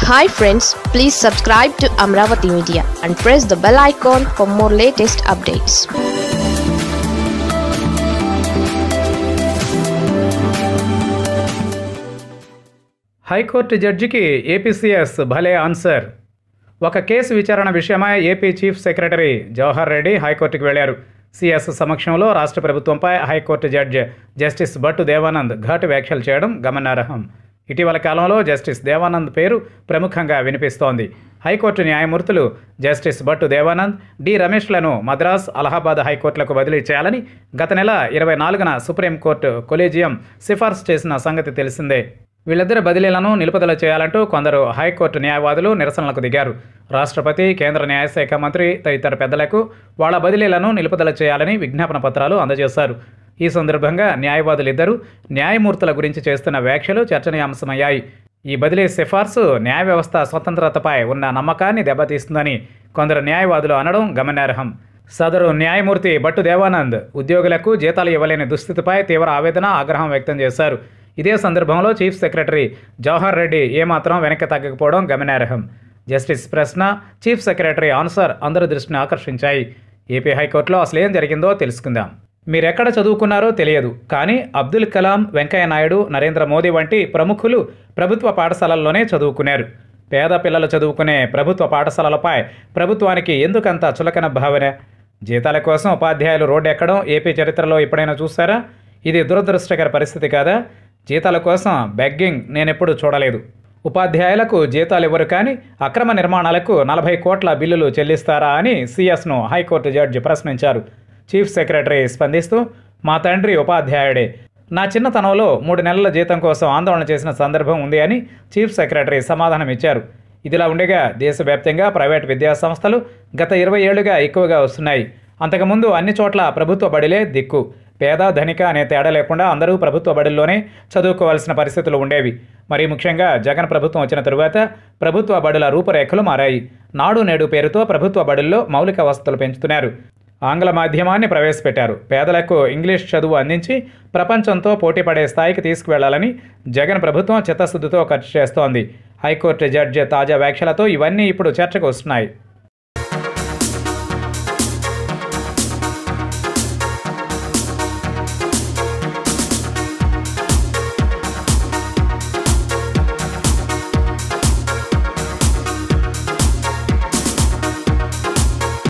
hi friends please subscribe to Amaravati media and press the bell icon for more latest updates high court జడ్జికి APCS భలే answer ఒక case విచారణ విషయమై AP chief secretary Jawahar Reddy హైకోర్టుకు వెళ్లారు CS సమక్షంలో రాష్ట్ర ప్రభుత్వంపై high court judge justice Bhattu Devanand ఘాటు వ్యాఖ్యలు చేయడం గమనార్హం ఇటీవల కాలంలో జస్టిస్ దేవానంద్ పేరు ప్రముఖంగా వినిపిస్తోంది హైకోర్టు న్యాయమూర్తులు జస్టిస్ భట్టు దేవానంద్ డి రమేష్లను మద్రాస్ అలహాబాద్ హైకోర్టులకు బదిలీ చేయాలని గత నెల ఇరవై నాలుగున సుప్రీంకోర్టు కొలీజియం సిఫార్సు చేసిన సంగతి తెలిసిందే వీళ్ళిద్దరి బదిలీలను నిలుపుదల చేయాలంటూ కొందరు హైకోర్టు న్యాయవాదులు నిరసనలకు దిగారు రాష్ట్రపతి కేంద్ర న్యాయశాఖ మంత్రి తదితర పెద్దలకు వాళ్ళ బదిలీలను నిలుపుదల చేయాలని విజ్ఞాపన పత్రాలు అందజేశారు ఈ సందర్భంగా న్యాయవాదులిద్దరూ న్యాయమూర్తుల గురించి చేస్తున్న వ్యాఖ్యలు చర్చనీయాంశమయ్యాయి ఈ బదిలీ సిఫార్సు న్యాయ వ్యవస్థ స్వతంత్రతపై ఉన్న నమ్మకాన్ని దెబ్బతీస్తుందని కొందరు న్యాయవాదులు అనడం గమనార్హం సదరు న్యాయమూర్తి భట్టు దేవానంద్ ఉద్యోగులకు జీతాలు ఇవ్వలేని దుస్థితిపై తీవ్ర ఆవేదన ఆగ్రహం వ్యక్తం చేశారు ఇదే సందర్భంలో చీఫ్ సెక్రటరీ జవహర్ రెడ్డి ఏమాత్రం వెనక్కి తగ్గకపోవడం గమనార్హం జస్టిస్ ప్రశ్న చీఫ్ సెక్రటరీ ఆన్సర్ అందరి దృష్టిని ఆకర్షించాయి ఏపీ హైకోర్టులో అసలు ఏం జరిగిందో తెలుసుకుందాం మీరెక్కడ చదువుకున్నారో తెలియదు కానీ అబ్దుల్ కలాం వెంకయ్య నాయుడు నరేంద్ర మోదీ వంటి ప్రముఖులు ప్రభుత్వ పాఠశాలల్లోనే చదువుకున్నారు పేద పిల్లలు చదువుకునే ప్రభుత్వ పాఠశాలలపై ప్రభుత్వానికి ఎందుకంత చులకన భావన జీతాల కోసం ఉపాధ్యాయులు రోడ్డు ఎక్కడం ఏపీ చరిత్రలో ఎప్పుడైనా చూసారా ఇది దురదృష్టకర పరిస్థితి కాదా జీతాల కోసం బెగ్గింగ్ నేనెప్పుడు చూడలేదు ఉపాధ్యాయులకు జీతాలు ఇవ్వరు కానీ అక్రమ నిర్మాణాలకు నలభై కోట్ల బిల్లులు చెల్లిస్తారా అని సీఎస్ను హైకోర్టు జడ్జి ప్రశ్నించారు చీఫ్ సెక్రటరీ స్పందిస్తూ మా తండ్రి ఉపాధ్యాయుడే నా చిన్నతనంలో మూడు నెలల జీతం కోసం ఆందోళన చేసిన సందర్భం ఉంది అని చీఫ్ సెక్రటరీ సమాధానం ఇచ్చారు ఇదిలా ఉండగా దేశవ్యాప్తంగా ప్రైవేట్ విద్యా సంస్థలు గత ఇరవై ఏళ్లుగా ఎక్కువగా వస్తున్నాయి అంతకుముందు అన్ని చోట్ల ప్రభుత్వ బడిలే దిక్కు పేద ధనిక అనే తేడా లేకుండా అందరూ ప్రభుత్వ బడుల్లోనే చదువుకోవాల్సిన పరిస్థితులు ఉండేవి మరి ముఖ్యంగా జగన్ ప్రభుత్వం వచ్చిన తరువాత ప్రభుత్వ బడుల రూపురేఖలు మారాయి నాడు నేడు పేరుతో ప్రభుత్వ బడుల్లో మౌలిక వసతులు పెంచుతున్నారు ఆంగ్ల మాధ్యమాన్ని ప్రవేశపెట్టారు పేదలకు ఇంగ్లీష్ చదువు అందించి ప్రపంచంతో పోటీపడే స్థాయికి తీసుకువెళ్లాలని జగన్ ప్రభుత్వం చిత్తశుద్ధితో ఖర్చు చేస్తోంది హైకోర్టు జడ్జి తాజా వ్యాఖ్యలతో ఇవన్నీ ఇప్పుడు చర్చకు వస్తున్నాయి